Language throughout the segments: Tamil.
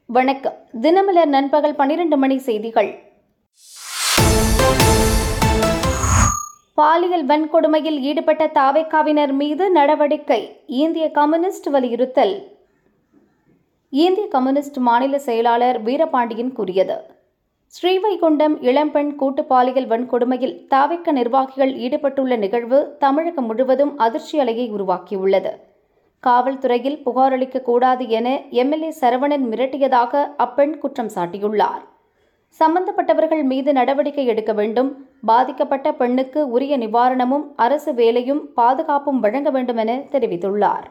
வணக்கம் தினமலர் நண்பகல் பன்னிரண்டு மணி செய்திகள் பாலியல் வன்கொடுமையில் ஈடுபட்ட தாவேக்காவினர் மீது நடவடிக்கை இந்திய கம்யூனிஸ்ட் வலியுறுத்தல் இந்திய கம்யூனிஸ்ட் மாநில செயலாளர் வீரபாண்டியன் கூறியது ஸ்ரீவைகுண்டம் இளம்பெண் கூட்டு பாலியல் வன்கொடுமையில் தாவேக்க நிர்வாகிகள் ஈடுபட்டுள்ள நிகழ்வு தமிழகம் முழுவதும் அதிர்ச்சி அலையை உருவாக்கியுள்ளது காவல்துறையில் புகாரளிக்க கூடாது என எம்எல்ஏ சரவணன் மிரட்டியதாக அப்பெண் குற்றம் சாட்டியுள்ளார் சம்பந்தப்பட்டவர்கள் மீது நடவடிக்கை எடுக்க வேண்டும் பாதிக்கப்பட்ட பெண்ணுக்கு உரிய நிவாரணமும் அரசு வேலையும் பாதுகாப்பும் வழங்க வேண்டும் என தெரிவித்துள்ளார்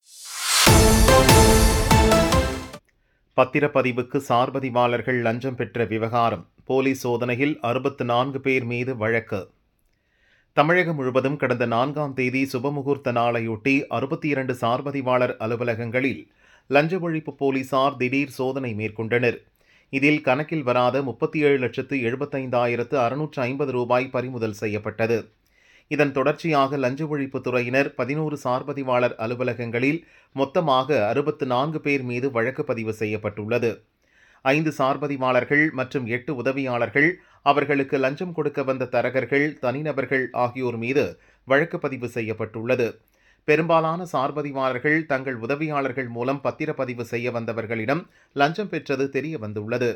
பத்திரப்பதிவுக்கு சார்பதிவாளர்கள் லஞ்சம் பெற்ற விவகாரம் போலீஸ் சோதனையில் அறுபத்து நான்கு பேர் மீது வழக்கு தமிழகம் முழுவதும் கடந்த நான்காம் தேதி சுபமுகூர்த்த நாளையொட்டி அறுபத்தி இரண்டு சார்பதிவாளர் அலுவலகங்களில் லஞ்ச ஒழிப்பு போலீசார் திடீர் சோதனை மேற்கொண்டனர் இதில் கணக்கில் வராத முப்பத்தி ஏழு லட்சத்து எழுபத்தைந்தாயிரத்து அறுநூற்று ஐம்பது ரூபாய் பறிமுதல் செய்யப்பட்டது இதன் தொடர்ச்சியாக லஞ்ச ஒழிப்புத் துறையினர் பதினோரு சார்பதிவாளர் அலுவலகங்களில் மொத்தமாக அறுபத்து நான்கு பேர் மீது வழக்கு பதிவு செய்யப்பட்டுள்ளது ஐந்து சார்பதிவாளர்கள் மற்றும் எட்டு உதவியாளர்கள் அவர்களுக்கு லஞ்சம் கொடுக்க வந்த தரகர்கள் தனிநபர்கள் ஆகியோர் மீது வழக்கு பதிவு செய்யப்பட்டுள்ளது பெரும்பாலான சார்பதிவாளர்கள் தங்கள் உதவியாளர்கள் மூலம் பத்திரப்பதிவு செய்ய வந்தவர்களிடம் லஞ்சம் பெற்றது தெரிய வந்துள்ளது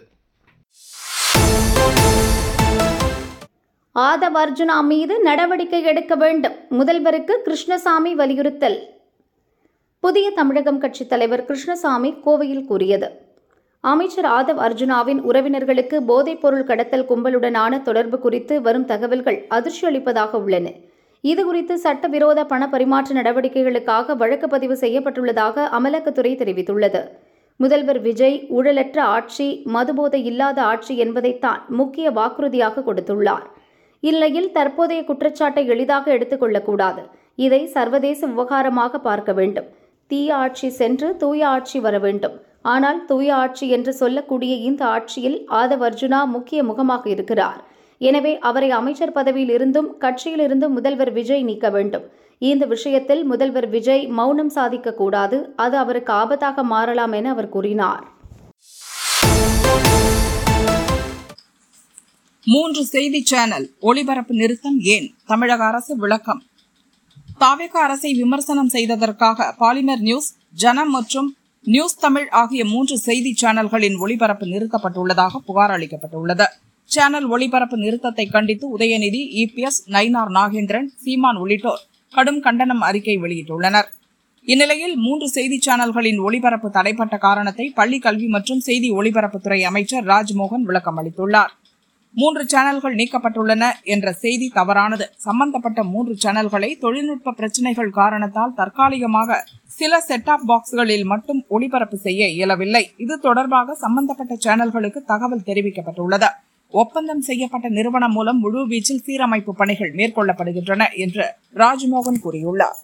ஆதவ் அர்ஜுனா மீது நடவடிக்கை எடுக்க வேண்டும் முதல்வருக்கு கிருஷ்ணசாமி வலியுறுத்தல் புதிய தமிழகம் கட்சித் தலைவர் கிருஷ்ணசாமி கோவையில் கூறியது அமைச்சர் ஆதவ் அர்ஜுனாவின் உறவினர்களுக்கு போதைப்பொருள் கடத்தல் கும்பலுடனான தொடர்பு குறித்து வரும் தகவல்கள் அதிர்ச்சி அளிப்பதாக உள்ளன இதுகுறித்து சட்டவிரோத பண பரிமாற்ற நடவடிக்கைகளுக்காக வழக்கு பதிவு செய்யப்பட்டுள்ளதாக அமலாக்கத்துறை தெரிவித்துள்ளது முதல்வர் விஜய் ஊழலற்ற ஆட்சி மதுபோதை இல்லாத ஆட்சி என்பதைத்தான் முக்கிய வாக்குறுதியாக கொடுத்துள்ளார் இந்நிலையில் தற்போதைய குற்றச்சாட்டை எளிதாக எடுத்துக்கொள்ளக்கூடாது இதை சர்வதேச விவகாரமாக பார்க்க வேண்டும் தீய ஆட்சி சென்று தூய ஆட்சி வர வேண்டும் ஆனால் தூய ஆட்சி என்று சொல்லக்கூடிய இந்த ஆட்சியில் ஆதவ் அர்ஜுனா முக்கிய முகமாக இருக்கிறார் எனவே அவரை அமைச்சர் பதவியில் இருந்தும் கட்சியிலிருந்தும் முதல்வர் விஜய் நீக்க வேண்டும் இந்த விஷயத்தில் முதல்வர் விஜய் மௌனம் சாதிக்க கூடாது அது அவருக்கு ஆபத்தாக மாறலாம் என அவர் கூறினார் மூன்று செய்தி சேனல் ஒளிபரப்பு நிறுத்தம் ஏன் தமிழக அரசு விளக்கம் தாவேக அரசை விமர்சனம் செய்ததற்காக பாலிமர் நியூஸ் ஜனம் மற்றும் நியூஸ் தமிழ் ஆகிய மூன்று செய்தி சேனல்களின் ஒளிபரப்பு நிறுத்தப்பட்டுள்ளதாக புகார் அளிக்கப்பட்டுள்ளது சேனல் ஒளிபரப்பு நிறுத்தத்தை கண்டித்து உதயநிதி இபிஎஸ் நயினார் நாகேந்திரன் சீமான் உள்ளிட்டோர் கடும் கண்டனம் அறிக்கை வெளியிட்டுள்ளனர் இந்நிலையில் மூன்று செய்தி சேனல்களின் ஒளிபரப்பு தடைப்பட்ட காரணத்தை பள்ளி கல்வி மற்றும் செய்தி ஒளிபரப்புத்துறை அமைச்சர் ராஜ்மோகன் விளக்கம் அளித்துள்ளார் மூன்று சேனல்கள் நீக்கப்பட்டுள்ளன என்ற செய்தி தவறானது சம்பந்தப்பட்ட மூன்று சேனல்களை தொழில்நுட்ப பிரச்சினைகள் காரணத்தால் தற்காலிகமாக சில செட் ஆப் பாக்ஸ்களில் மட்டும் ஒளிபரப்பு செய்ய இயலவில்லை இது தொடர்பாக சம்பந்தப்பட்ட சேனல்களுக்கு தகவல் தெரிவிக்கப்பட்டுள்ளது ஒப்பந்தம் செய்யப்பட்ட நிறுவனம் மூலம் முழு வீச்சில் சீரமைப்பு பணிகள் மேற்கொள்ளப்படுகின்றன என்று ராஜ்மோகன் கூறியுள்ளார்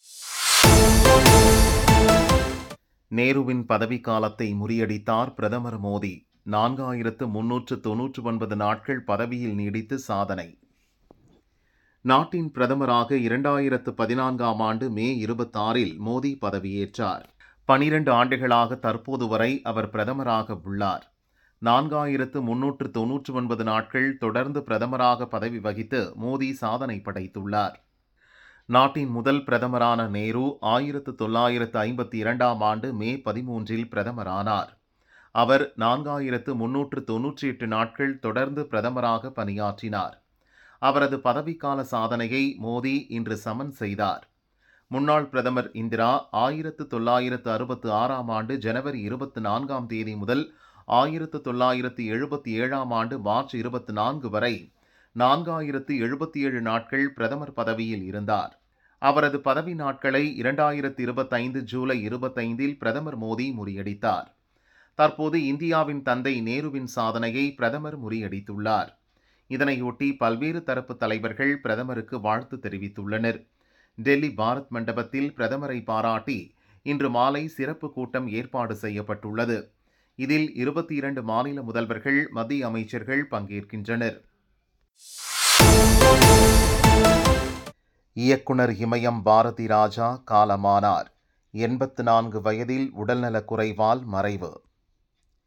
நேருவின் பதவிக்காலத்தை முறியடித்தார் பிரதமர் மோடி நான்காயிரத்து முன்னூற்று தொன்னூற்று ஒன்பது நாட்கள் பதவியில் நீடித்து சாதனை நாட்டின் பிரதமராக இரண்டாயிரத்து பதினான்காம் ஆண்டு மே இருபத்தாறில் மோடி பதவியேற்றார் பனிரெண்டு ஆண்டுகளாக தற்போது வரை அவர் பிரதமராக உள்ளார் நான்காயிரத்து முன்னூற்று தொன்னூற்று ஒன்பது நாட்கள் தொடர்ந்து பிரதமராக பதவி வகித்து மோடி சாதனை படைத்துள்ளார் நாட்டின் முதல் பிரதமரான நேரு ஆயிரத்து தொள்ளாயிரத்து ஐம்பத்தி இரண்டாம் ஆண்டு மே பதிமூன்றில் பிரதமரானார் அவர் நான்காயிரத்து முன்னூற்று தொன்னூற்றி எட்டு நாட்கள் தொடர்ந்து பிரதமராக பணியாற்றினார் அவரது பதவிக்கால சாதனையை மோடி இன்று சமன் செய்தார் முன்னாள் பிரதமர் இந்திரா ஆயிரத்து தொள்ளாயிரத்து அறுபத்து ஆறாம் ஆண்டு ஜனவரி இருபத்தி நான்காம் தேதி முதல் ஆயிரத்து தொள்ளாயிரத்து எழுபத்தி ஏழாம் ஆண்டு மார்ச் இருபத்தி நான்கு வரை நான்காயிரத்து எழுபத்தி ஏழு நாட்கள் பிரதமர் பதவியில் இருந்தார் அவரது பதவி நாட்களை இரண்டாயிரத்து இருபத்தைந்து ஜூலை இருபத்தைந்தில் பிரதமர் மோடி முறியடித்தார் தற்போது இந்தியாவின் தந்தை நேருவின் சாதனையை பிரதமர் முறியடித்துள்ளார் இதனையொட்டி பல்வேறு தரப்பு தலைவர்கள் பிரதமருக்கு வாழ்த்து தெரிவித்துள்ளனர் டெல்லி பாரத் மண்டபத்தில் பிரதமரை பாராட்டி இன்று மாலை சிறப்பு கூட்டம் ஏற்பாடு செய்யப்பட்டுள்ளது இதில் இருபத்தி இரண்டு மாநில முதல்வர்கள் மத்திய அமைச்சர்கள் பங்கேற்கின்றனர் இயக்குனர் இமயம் பாரதி ராஜா காலமானார் எண்பத்து நான்கு வயதில் உடல்நலக் குறைவால் மறைவு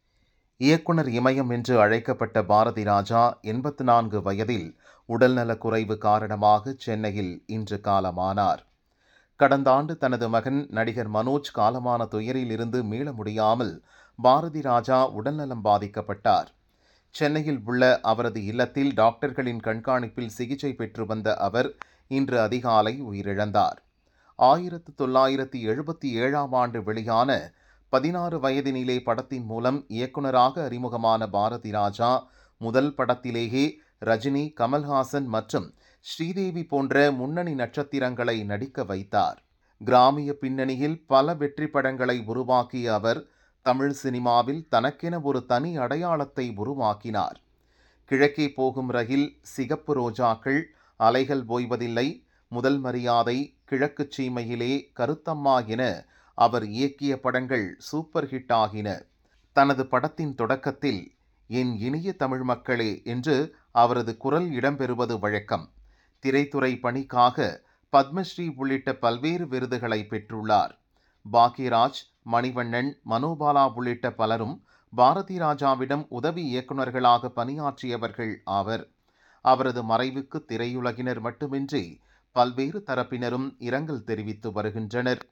இயக்குனர் இமயம் என்று அழைக்கப்பட்ட பாரதி ராஜா எண்பத்து நான்கு வயதில் உடல்நலக் குறைவு காரணமாக சென்னையில் இன்று காலமானார் கடந்த ஆண்டு தனது மகன் நடிகர் மனோஜ் காலமான துயரில் இருந்து மீள முடியாமல் பாரதி ராஜா உடல்நலம் பாதிக்கப்பட்டார் சென்னையில் உள்ள அவரது இல்லத்தில் டாக்டர்களின் கண்காணிப்பில் சிகிச்சை பெற்று வந்த அவர் இன்று அதிகாலை உயிரிழந்தார் ஆயிரத்து தொள்ளாயிரத்தி எழுபத்தி ஏழாம் ஆண்டு வெளியான பதினாறு வயதினிலே படத்தின் மூலம் இயக்குனராக அறிமுகமான பாரதி ராஜா முதல் படத்திலேயே ரஜினி கமல்ஹாசன் மற்றும் ஸ்ரீதேவி போன்ற முன்னணி நட்சத்திரங்களை நடிக்க வைத்தார் கிராமிய பின்னணியில் பல வெற்றி படங்களை உருவாக்கிய அவர் தமிழ் சினிமாவில் தனக்கென ஒரு தனி அடையாளத்தை உருவாக்கினார் கிழக்கே போகும் ரயில் சிகப்பு ரோஜாக்கள் அலைகள் ஓய்வதில்லை முதல் மரியாதை கிழக்குச் சீமையிலே கருத்தம்மா என அவர் இயக்கிய படங்கள் சூப்பர் ஹிட் ஆகின தனது படத்தின் தொடக்கத்தில் என் இனிய தமிழ் மக்களே என்று அவரது குரல் இடம்பெறுவது வழக்கம் திரைத்துறை பணிக்காக பத்மஸ்ரீ உள்ளிட்ட பல்வேறு விருதுகளை பெற்றுள்ளார் பாக்யராஜ் மணிவண்ணன் மனோபாலா உள்ளிட்ட பலரும் பாரதி ராஜாவிடம் உதவி இயக்குநர்களாக பணியாற்றியவர்கள் ஆவர் அவரது மறைவுக்கு திரையுலகினர் மட்டுமின்றி பல்வேறு தரப்பினரும் இரங்கல் தெரிவித்து வருகின்றனர்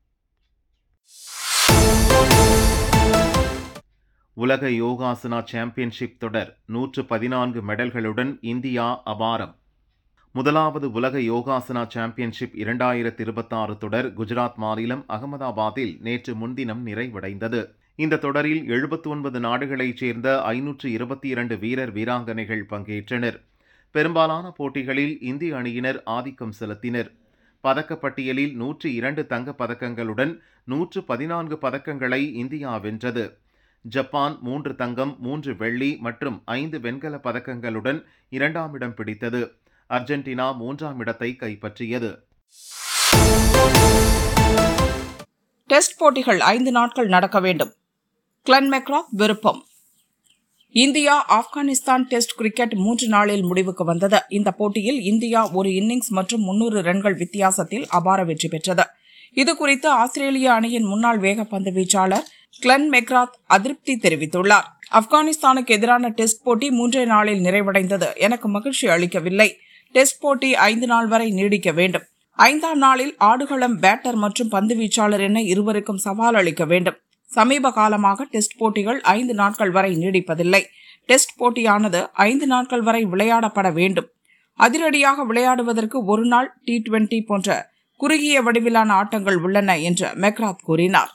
உலக யோகாசனா சாம்பியன்ஷிப் தொடர் நூற்று பதினான்கு மெடல்களுடன் இந்தியா அபாரம் முதலாவது உலக யோகாசனா சாம்பியன்ஷிப் இரண்டாயிரத்தி இருபத்தாறு தொடர் குஜராத் மாநிலம் அகமதாபாத்தில் நேற்று முன்தினம் நிறைவடைந்தது இந்த தொடரில் எழுபத்தி ஒன்பது நாடுகளைச் சேர்ந்த ஐநூற்று இருபத்தி இரண்டு வீரர் வீராங்கனைகள் பங்கேற்றனர் பெரும்பாலான போட்டிகளில் இந்திய அணியினர் ஆதிக்கம் செலுத்தினர் பதக்கப்பட்டியலில் நூற்று இரண்டு தங்கப் பதக்கங்களுடன் நூற்று பதினான்கு பதக்கங்களை இந்தியா வென்றது ஜப்பான் மூன்று தங்கம் மூன்று வெள்ளி மற்றும் ஐந்து வெண்கல பதக்கங்களுடன் இரண்டாம் இடம் பிடித்தது அர்ஜென்டினா மூன்றாம் இடத்தை கைப்பற்றியது டெஸ்ட் போட்டிகள் ஐந்து நாட்கள் நடக்க வேண்டும் கிளன் மெக்ராத் விருப்பம் இந்தியா ஆப்கானிஸ்தான் டெஸ்ட் கிரிக்கெட் மூன்று நாளில் முடிவுக்கு வந்தது இந்த போட்டியில் இந்தியா ஒரு இன்னிங்ஸ் மற்றும் முன்னூறு ரன்கள் வித்தியாசத்தில் அபார வெற்றி பெற்றது இதுகுறித்து ஆஸ்திரேலிய அணியின் முன்னாள் வேகப்பந்து வீச்சாளர் கிளன் மெக்ராத் அதிருப்தி தெரிவித்துள்ளார் ஆப்கானிஸ்தானுக்கு எதிரான டெஸ்ட் போட்டி மூன்றே நாளில் நிறைவடைந்தது எனக்கு மகிழ்ச்சி அளிக்கவில்லை டெஸ்ட் போட்டி ஐந்து நாள் வரை நீடிக்க வேண்டும் ஐந்தாம் நாளில் ஆடுகளம் பேட்டர் மற்றும் பந்து வீச்சாளர் என இருவருக்கும் சவால் அளிக்க வேண்டும் சமீப காலமாக டெஸ்ட் போட்டிகள் ஐந்து நாட்கள் வரை நீடிப்பதில்லை டெஸ்ட் போட்டியானது ஐந்து நாட்கள் வரை விளையாடப்பட வேண்டும் அதிரடியாக விளையாடுவதற்கு ஒரு நாள் டி டுவெண்டி போன்ற குறுகிய வடிவிலான ஆட்டங்கள் உள்ளன என்று மெக்ராத் கூறினார்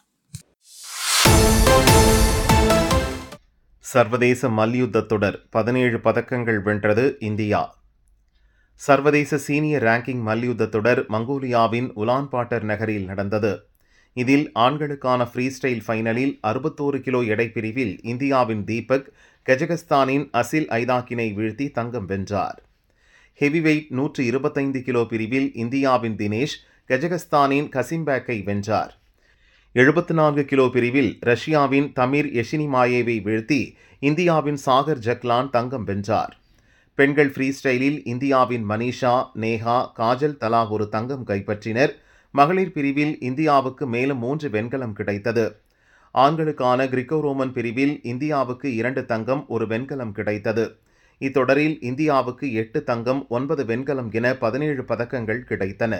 சர்வதேச மல்யுத்த தொடர் பதினேழு பதக்கங்கள் வென்றது இந்தியா சர்வதேச சீனியர் ரேங்கிங் மல்யுத்த தொடர் மங்கோலியாவின் உலான்பாட்டர் நகரில் நடந்தது இதில் ஆண்களுக்கான ஃப்ரீ ஸ்டைல் ஃபைனலில் அறுபத்தோரு கிலோ எடை பிரிவில் இந்தியாவின் தீபக் கஜகஸ்தானின் அசில் ஐதாக்கினை வீழ்த்தி தங்கம் வென்றார் ஹெவிவெயிட் நூற்று இருபத்தைந்து கிலோ பிரிவில் இந்தியாவின் தினேஷ் கஜகஸ்தானின் கசிம்பேக்கை வென்றார் எழுபத்து நான்கு கிலோ பிரிவில் ரஷ்யாவின் தமிர் எஷினிமாயேவை வீழ்த்தி இந்தியாவின் சாகர் ஜக்லான் தங்கம் வென்றார் பெண்கள் ஃப்ரீ ஸ்டைலில் இந்தியாவின் மனிஷா நேஹா காஜல் தலா ஒரு தங்கம் கைப்பற்றினர் மகளிர் பிரிவில் இந்தியாவுக்கு மேலும் மூன்று வெண்கலம் கிடைத்தது ஆண்களுக்கான கிரிக்கோ ரோமன் பிரிவில் இந்தியாவுக்கு இரண்டு தங்கம் ஒரு வெண்கலம் கிடைத்தது இத்தொடரில் இந்தியாவுக்கு எட்டு தங்கம் ஒன்பது வெண்கலம் என பதினேழு பதக்கங்கள் கிடைத்தன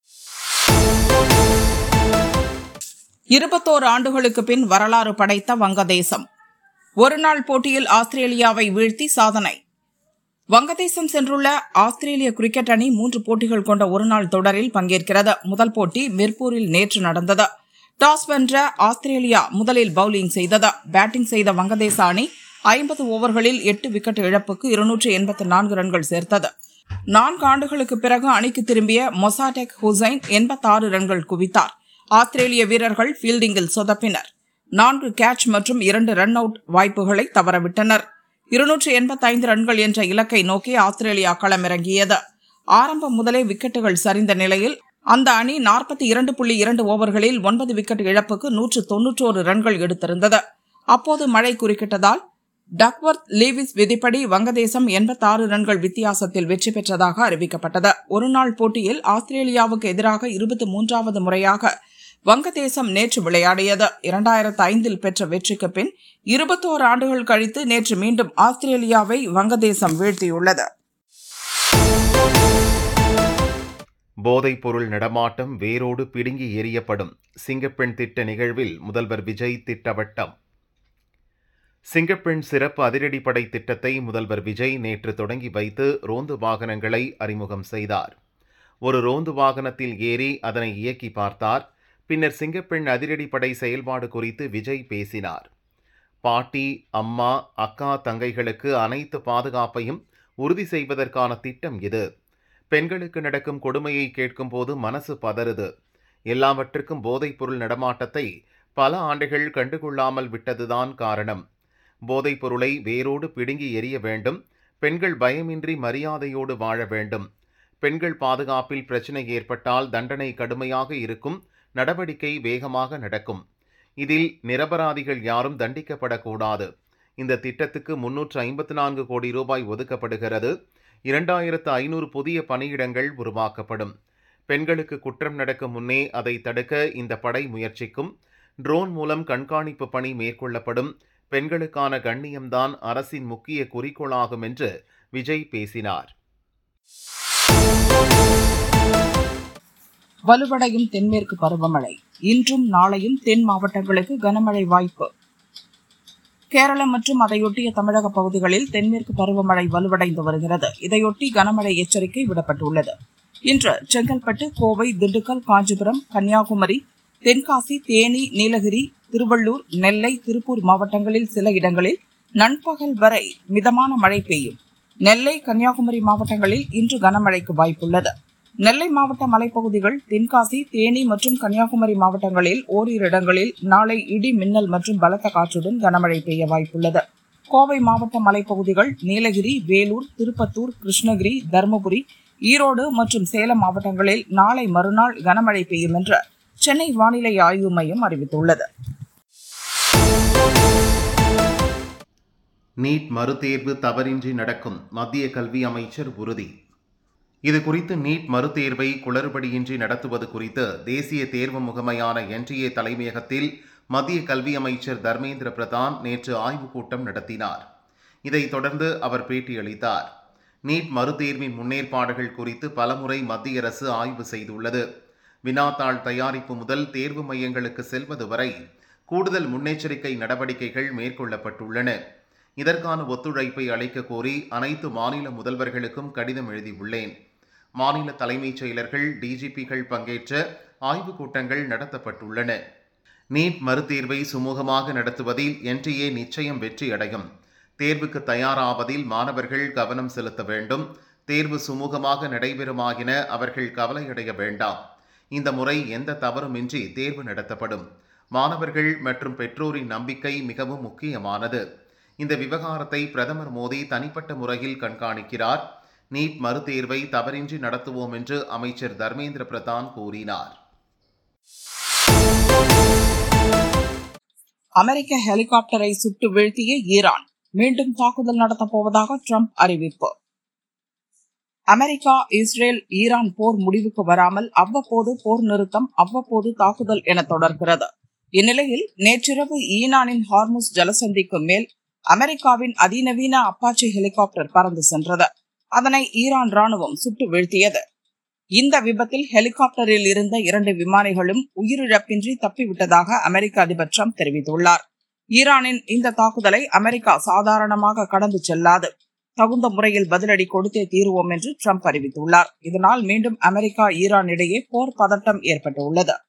இருபத்தோரு ஆண்டுகளுக்கு பின் வரலாறு படைத்த வங்கதேசம் ஒருநாள் போட்டியில் ஆஸ்திரேலியாவை வீழ்த்தி சாதனை வங்கதேசம் சென்றுள்ள ஆஸ்திரேலிய கிரிக்கெட் அணி மூன்று போட்டிகள் கொண்ட ஒருநாள் தொடரில் பங்கேற்கிறது முதல் போட்டி மிர்பூரில் நேற்று நடந்தது டாஸ் வென்ற ஆஸ்திரேலியா முதலில் பவுலிங் செய்தது பேட்டிங் செய்த வங்கதேச அணி ஐம்பது ஓவர்களில் எட்டு விக்கெட் இழப்புக்கு இருநூற்று எண்பத்து நான்கு ரன்கள் சேர்த்தது நான்கு ஆண்டுகளுக்கு பிறகு அணிக்கு திரும்பிய மொசாடெக் ஹுசைன் எண்பத்தாறு ரன்கள் குவித்தார் ஆஸ்திரேலிய வீரர்கள் ஃபீல்டிங்கில் சொதப்பினர் நான்கு கேட்ச் மற்றும் இரண்டு ரன் அவுட் வாய்ப்புகளை தவறவிட்டனர் இருநூற்று எண்பத்தைந்து ரன்கள் என்ற இலக்கை நோக்கி ஆஸ்திரேலியா களமிறங்கியது ஆரம்பம் முதலே விக்கெட்டுகள் சரிந்த நிலையில் அந்த அணி நாற்பத்தி இரண்டு புள்ளி இரண்டு ஓவர்களில் ஒன்பது விக்கெட் இழப்புக்கு நூற்று தொன்னூற்றோரு ரன்கள் எடுத்திருந்தது அப்போது மழை குறுக்கிட்டதால் டக்வர்த் லீவிஸ் விதிப்படி வங்கதேசம் எண்பத்தாறு ரன்கள் வித்தியாசத்தில் வெற்றி பெற்றதாக அறிவிக்கப்பட்டது ஒருநாள் போட்டியில் ஆஸ்திரேலியாவுக்கு எதிராக இருபத்தி மூன்றாவது முறையாக வங்கதேசம் நேற்று விளையாடியது இரண்டாயிரத்து ஐந்தில் பெற்ற வெற்றிக்கு பின் இருபத்தோரு ஆண்டுகள் கழித்து நேற்று மீண்டும் ஆஸ்திரேலியாவை வங்கதேசம் வீழ்த்தியுள்ளது போதைப் பொருள் நடமாட்டம் வேரோடு பிடுங்கி எறியப்படும் சிங்கப்பெண் திட்ட நிகழ்வில் முதல்வர் விஜய் திட்டவட்டம் சிங்கப்பெண் சிறப்பு அதிரடிப்படை திட்டத்தை முதல்வர் விஜய் நேற்று தொடங்கி வைத்து ரோந்து வாகனங்களை அறிமுகம் செய்தார் ஒரு ரோந்து வாகனத்தில் ஏறி அதனை இயக்கி பார்த்தார் பின்னர் சிங்கப்பெண் அதிரடிப்படை செயல்பாடு குறித்து விஜய் பேசினார் பாட்டி அம்மா அக்கா தங்கைகளுக்கு அனைத்து பாதுகாப்பையும் உறுதி செய்வதற்கான திட்டம் இது பெண்களுக்கு நடக்கும் கொடுமையை கேட்கும்போது மனசு பதறுது எல்லாவற்றுக்கும் போதைப்பொருள் நடமாட்டத்தை பல ஆண்டுகள் கண்டுகொள்ளாமல் விட்டதுதான் காரணம் போதைப் பொருளை வேரோடு பிடுங்கி எறிய வேண்டும் பெண்கள் பயமின்றி மரியாதையோடு வாழ வேண்டும் பெண்கள் பாதுகாப்பில் பிரச்சனை ஏற்பட்டால் தண்டனை கடுமையாக இருக்கும் நடவடிக்கை வேகமாக நடக்கும் இதில் நிரபராதிகள் யாரும் தண்டிக்கப்படக்கூடாது இந்த திட்டத்துக்கு முன்னூற்று ஐம்பத்து நான்கு கோடி ரூபாய் ஒதுக்கப்படுகிறது இரண்டாயிரத்து ஐநூறு புதிய பணியிடங்கள் உருவாக்கப்படும் பெண்களுக்கு குற்றம் நடக்கும் முன்னே அதை தடுக்க இந்த படை முயற்சிக்கும் ட்ரோன் மூலம் கண்காணிப்பு பணி மேற்கொள்ளப்படும் பெண்களுக்கான கண்ணியம்தான் அரசின் முக்கிய குறிக்கோளாகும் என்று விஜய் பேசினார் வலுவடையும் தென்மேற்கு பருவமழை இன்றும் நாளையும் தென் மாவட்டங்களுக்கு கனமழை வாய்ப்பு கேரளம் மற்றும் அதையொட்டிய தமிழக பகுதிகளில் தென்மேற்கு பருவமழை வலுவடைந்து வருகிறது இதையொட்டி கனமழை எச்சரிக்கை விடப்பட்டுள்ளது இன்று செங்கல்பட்டு கோவை திண்டுக்கல் காஞ்சிபுரம் கன்னியாகுமரி தென்காசி தேனி நீலகிரி திருவள்ளூர் நெல்லை திருப்பூர் மாவட்டங்களில் சில இடங்களில் நண்பகல் வரை மிதமான மழை பெய்யும் நெல்லை கன்னியாகுமரி மாவட்டங்களில் இன்று கனமழைக்கு வாய்ப்புள்ளது நெல்லை மாவட்ட மலைப்பகுதிகள் தென்காசி தேனி மற்றும் கன்னியாகுமரி மாவட்டங்களில் ஓரிரு இடங்களில் நாளை இடி மின்னல் மற்றும் பலத்த காற்றுடன் கனமழை பெய்ய வாய்ப்புள்ளது கோவை மாவட்ட மலைப்பகுதிகள் நீலகிரி வேலூர் திருப்பத்தூர் கிருஷ்ணகிரி தருமபுரி ஈரோடு மற்றும் சேலம் மாவட்டங்களில் நாளை மறுநாள் கனமழை பெய்யும் என்று சென்னை வானிலை ஆய்வு மையம் அறிவித்துள்ளது நீட் மறுதேர்வு தவறின்றி நடக்கும் மத்திய கல்வி அமைச்சர் உறுதி இது குறித்து நீட் மறுதேர்வை குளறுபடியின்றி நடத்துவது குறித்து தேசிய தேர்வு முகமையான என்டிஏ தலைமையகத்தில் மத்திய கல்வி அமைச்சர் தர்மேந்திர பிரதான் நேற்று ஆய்வுக் கூட்டம் நடத்தினார் இதைத் தொடர்ந்து அவர் பேட்டியளித்தார் நீட் மறுதேர்வின் முன்னேற்பாடுகள் குறித்து பலமுறை மத்திய அரசு ஆய்வு செய்துள்ளது வினாத்தாள் தயாரிப்பு முதல் தேர்வு மையங்களுக்கு செல்வது வரை கூடுதல் முன்னெச்சரிக்கை நடவடிக்கைகள் மேற்கொள்ளப்பட்டுள்ளன இதற்கான ஒத்துழைப்பை அளிக்க கோரி அனைத்து மாநில முதல்வர்களுக்கும் கடிதம் எழுதியுள்ளேன் மாநில தலைமைச் செயலர்கள் டிஜிபிகள் பங்கேற்ற ஆய்வுக் கூட்டங்கள் நடத்தப்பட்டுள்ளன நீட் மறுதேர்வை சுமூகமாக நடத்துவதில் என்டிஏ நிச்சயம் வெற்றி அடையும் தேர்வுக்கு தயாராவதில் மாணவர்கள் கவனம் செலுத்த வேண்டும் தேர்வு சுமூகமாக நடைபெறுமாகின அவர்கள் கவலையடைய வேண்டாம் இந்த முறை எந்த தவறுமின்றி தேர்வு நடத்தப்படும் மாணவர்கள் மற்றும் பெற்றோரின் நம்பிக்கை மிகவும் முக்கியமானது இந்த விவகாரத்தை பிரதமர் மோடி தனிப்பட்ட முறையில் கண்காணிக்கிறார் நீட் மறுதேர்வை தவறின்றி நடத்துவோம் என்று அமைச்சர் தர்மேந்திர பிரதான் கூறினார் அமெரிக்க ஹெலிகாப்டரை சுட்டு வீழ்த்திய ஈரான் மீண்டும் தாக்குதல் நடத்தப் போவதாக ட்ரம்ப் அறிவிப்பு அமெரிக்கா இஸ்ரேல் ஈரான் போர் முடிவுக்கு வராமல் அவ்வப்போது போர் நிறுத்தம் அவ்வப்போது தாக்குதல் என தொடர்கிறது இந்நிலையில் நேற்றிரவு ஈரானின் ஹார்முஸ் ஜலசந்திக்கு மேல் அமெரிக்காவின் அதிநவீன அப்பாச்சி ஹெலிகாப்டர் பறந்து சென்றது அதனை ஈரான் ராணுவம் சுட்டு வீழ்த்தியது இந்த விபத்தில் ஹெலிகாப்டரில் இருந்த இரண்டு விமானிகளும் உயிரிழப்பின்றி தப்பிவிட்டதாக அமெரிக்க அதிபர் ட்ரம்ப் தெரிவித்துள்ளார் ஈரானின் இந்த தாக்குதலை அமெரிக்கா சாதாரணமாக கடந்து செல்லாது தகுந்த முறையில் பதிலடி கொடுத்தே தீருவோம் என்று ட்ரம்ப் அறிவித்துள்ளார் இதனால் மீண்டும் அமெரிக்கா ஈரான் இடையே போர் பதட்டம் ஏற்பட்டுள்ளது